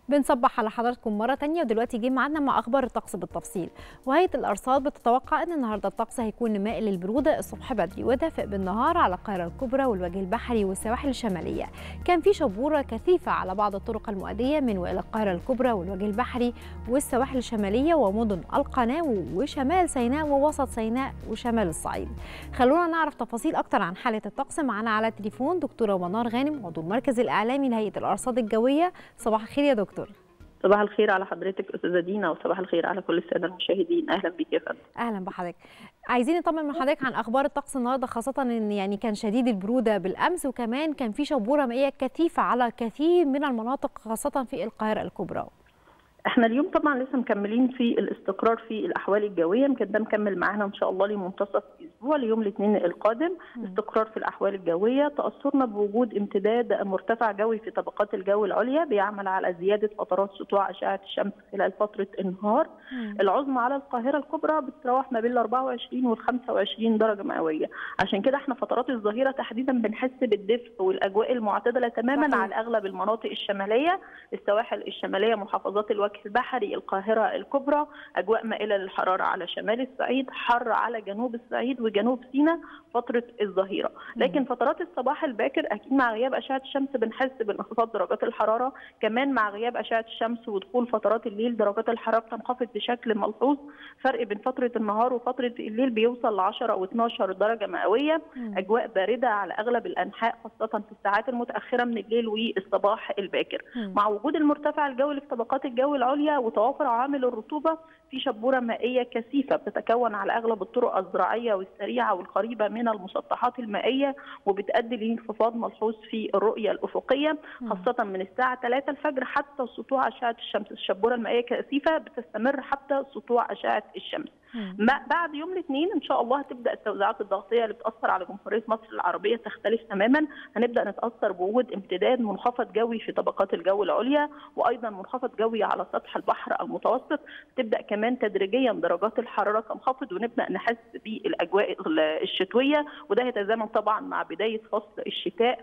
بنصبح على حضراتكم مرة تانية ودلوقتي جه ميعادنا مع أخبار الطقس بالتفصيل وهيئة الأرصاد بتتوقع أن النهاردة الطقس هيكون مائل للبرودة الصبح بدري ودافئ بالنهار على القاهرة الكبرى والوجه البحري والسواحل الشمالية كان في شبورة كثيفة على بعض الطرق المؤدية من وإلى القاهرة الكبرى والوجه البحري والسواحل الشمالية ومدن القناة وشمال سيناء ووسط سيناء وشمال الصعيد خلونا نعرف تفاصيل أكتر عن حالة الطقس معنا على التليفون دكتورة منار غانم عضو المركز الإعلامي لهيئة الأرصاد الجوية صباح الخير يا دكتور صباح الخير على حضرتك استاذه دينا وصباح الخير على كل الساده المشاهدين اهلا بيك يا فندم اهلا بحضرتك عايزين نطمن من حضرتك عن اخبار الطقس النهارده خاصه ان يعني كان شديد البروده بالامس وكمان كان في شبوره مائيه كثيفه على كثير من المناطق خاصه في القاهره الكبرى احنا اليوم طبعا لسه مكملين في الاستقرار في الاحوال الجويه يمكن ده مكمل معانا ان شاء الله لمنتصف الاسبوع ليوم الاثنين القادم م. استقرار في الاحوال الجويه تاثرنا بوجود امتداد مرتفع جوي في طبقات الجو العليا بيعمل على زياده فترات سطوع اشعه الشمس خلال فتره النهار م. العظمى على القاهره الكبرى بتتراوح ما بين ال 24 وال 25 درجه مئويه عشان كده احنا فترات الظهيره تحديدا بنحس بالدفء والاجواء المعتدله تماما صحيح. على اغلب المناطق الشماليه السواحل الشماليه محافظات الوجه البحري القاهرة الكبرى أجواء مائلة للحرارة على شمال الصعيد حر على جنوب الصعيد وجنوب سيناء فترة الظهيرة لكن فترات الصباح الباكر أكيد مع غياب أشعة الشمس بنحس بانخفاض درجات الحرارة كمان مع غياب أشعة الشمس ودخول فترات الليل درجات الحرارة بتنخفض بشكل ملحوظ فرق بين فترة النهار وفترة الليل بيوصل ل 10 و12 درجة مئوية أجواء باردة على أغلب الأنحاء خاصة في الساعات المتأخرة من الليل والصباح الباكر مع وجود المرتفع الجوي في طبقات الجو العليا وتوافر عوامل الرطوبه في شبوره مائيه كثيفه بتتكون على اغلب الطرق الزراعيه والسريعه والقريبه من المسطحات المائيه وبتؤدي لانخفاض ملحوظ في الرؤيه الافقيه خاصه من الساعه 3 الفجر حتى سطوع اشعه الشمس، الشبوره المائيه كثيفه بتستمر حتى سطوع اشعه الشمس. بعد يوم الاثنين ان شاء الله هتبدا التوزيعات الضغطيه اللي بتاثر على جمهوريه مصر العربيه تختلف تماما هنبدا نتاثر بوجود امتداد منخفض جوي في طبقات الجو العليا وايضا منخفض جوي على سطح البحر المتوسط تبدا كمان تدريجيا درجات الحراره تنخفض ونبدا نحس بالاجواء الشتويه وده يتزامن طبعا مع بدايه فصل الشتاء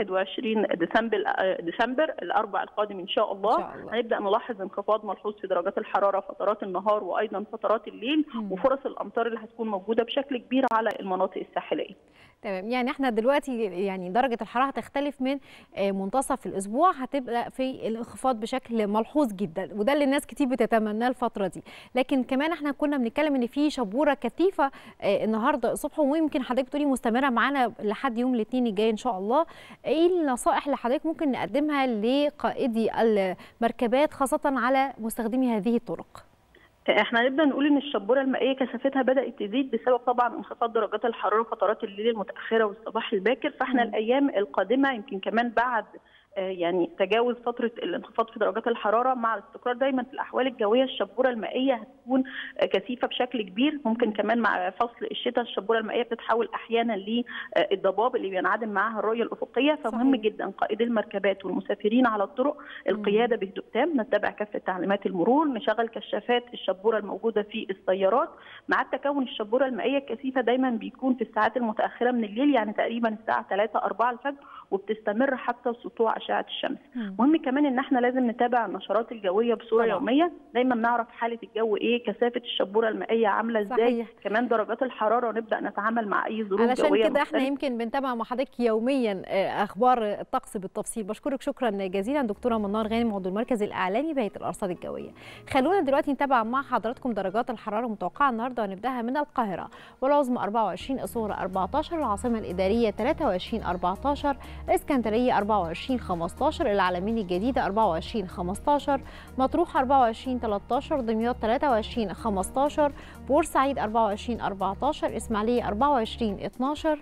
21 ديسمبر ديسمبر الاربع القادم ان شاء الله, إن شاء الله. هنبدا نلاحظ انخفاض ملحوظ في درجات الحراره فترات النهار وايضا فترات الليل وفرص الامطار اللي هتكون موجوده بشكل كبير على المناطق الساحليه. تمام يعني احنا دلوقتي يعني درجه الحراره هتختلف من منتصف الاسبوع هتبقى في الانخفاض بشكل ملحوظ جدا وده اللي الناس كتير بتتمناه الفتره دي لكن كمان احنا كنا بنتكلم ان في شبوره كثيفه النهارده الصبح ويمكن حضرتك تقولي مستمره معانا لحد يوم الاثنين الجاي ان شاء الله ايه النصائح اللي حضرتك ممكن نقدمها لقائدي المركبات خاصه على مستخدمي هذه الطرق احنا نبدا نقول ان الشبوره المائيه كثافتها بدات تزيد بسبب طبعا انخفاض درجات الحراره فترات الليل المتاخره والصباح الباكر فاحنا م. الايام القادمه يمكن كمان بعد يعني تجاوز فتره الانخفاض في درجات الحراره مع الاستقرار دايما في الاحوال الجويه الشبوره المائيه هتكون كثيفه بشكل كبير ممكن كمان مع فصل الشتاء الشبوره المائيه بتتحول احيانا للضباب اللي بينعدم معاها الرؤيه الافقيه فمهم صحيح. جدا قائدي المركبات والمسافرين على الطرق القياده بهدوء تام نتبع كافه تعليمات المرور نشغل كشافات الشبوره الموجوده في السيارات مع التكون الشبوره المائيه الكثيفه دايما بيكون في الساعات المتاخره من الليل يعني تقريبا الساعه 3 4 الفجر وبتستمر حتى سطوع اشعه الشمس مهم كمان ان احنا لازم نتابع النشرات الجويه بصوره طبعا. يوميه دايما نعرف حاله الجو ايه كثافه الشبوره المائيه عامله ازاي كمان درجات الحراره ونبدا نتعامل مع اي ظروف علشان جويه علشان كده احنا يمكن بنتابع مع حضرتك يوميا اخبار الطقس بالتفصيل بشكرك شكرا جزيلا دكتوره منار غانم عضو المركز الاعلامي بهيئه الارصاد الجويه خلونا دلوقتي نتابع مع حضراتكم درجات الحراره المتوقعه النهارده ونبداها من القاهره والعظمى 24 الصغرى 14 العاصمه الاداريه 23 14 اسكندريه 24 15 العلمين الجديدة 24 15 مطروح 24 13 دمياط 23 15 بورسعيد 24 14 إسماعيلية 24 12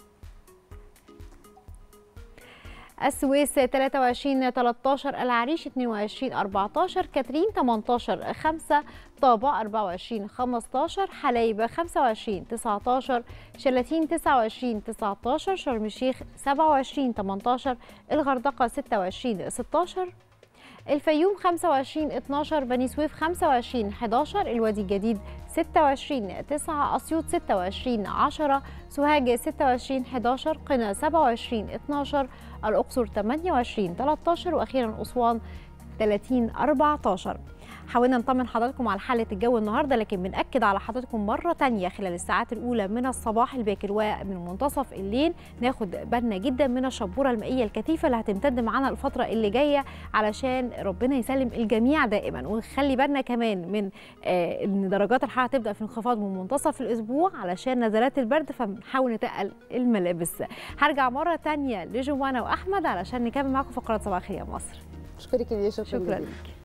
السويس 23 13 العريش 22 14 كاترين 18 5 طابة 24 15 حلايب 25 19 شلاتين 29 19 شرم الشيخ 27 18 الغردقة 26 16 الفيوم 25 12 بني سويف 25 11 الوادي الجديد 26 9 أسيوط 26 10 سوهاج 26 11 قنا 27 12 الأقصر 28 13 وأخيرا أسوان 30 14 حاولنا نطمن حضراتكم على حالة الجو النهاردة لكن بنأكد على حضراتكم مرة تانية خلال الساعات الأولى من الصباح الباكر ومن منتصف الليل ناخد بالنا جدا من الشبورة المائية الكثيفة اللي هتمتد معانا الفترة اللي جاية علشان ربنا يسلم الجميع دائما ونخلي بالنا كمان من آه ان درجات الحرارة تبدأ في انخفاض من منتصف الأسبوع علشان نزلات البرد فبنحاول نتقل الملابس هرجع مرة تانية لجوانا وأحمد علشان نكمل معاكم فقرات صباح الخير يا مصر اشكرك يا شكرا, شكرا جداً. لك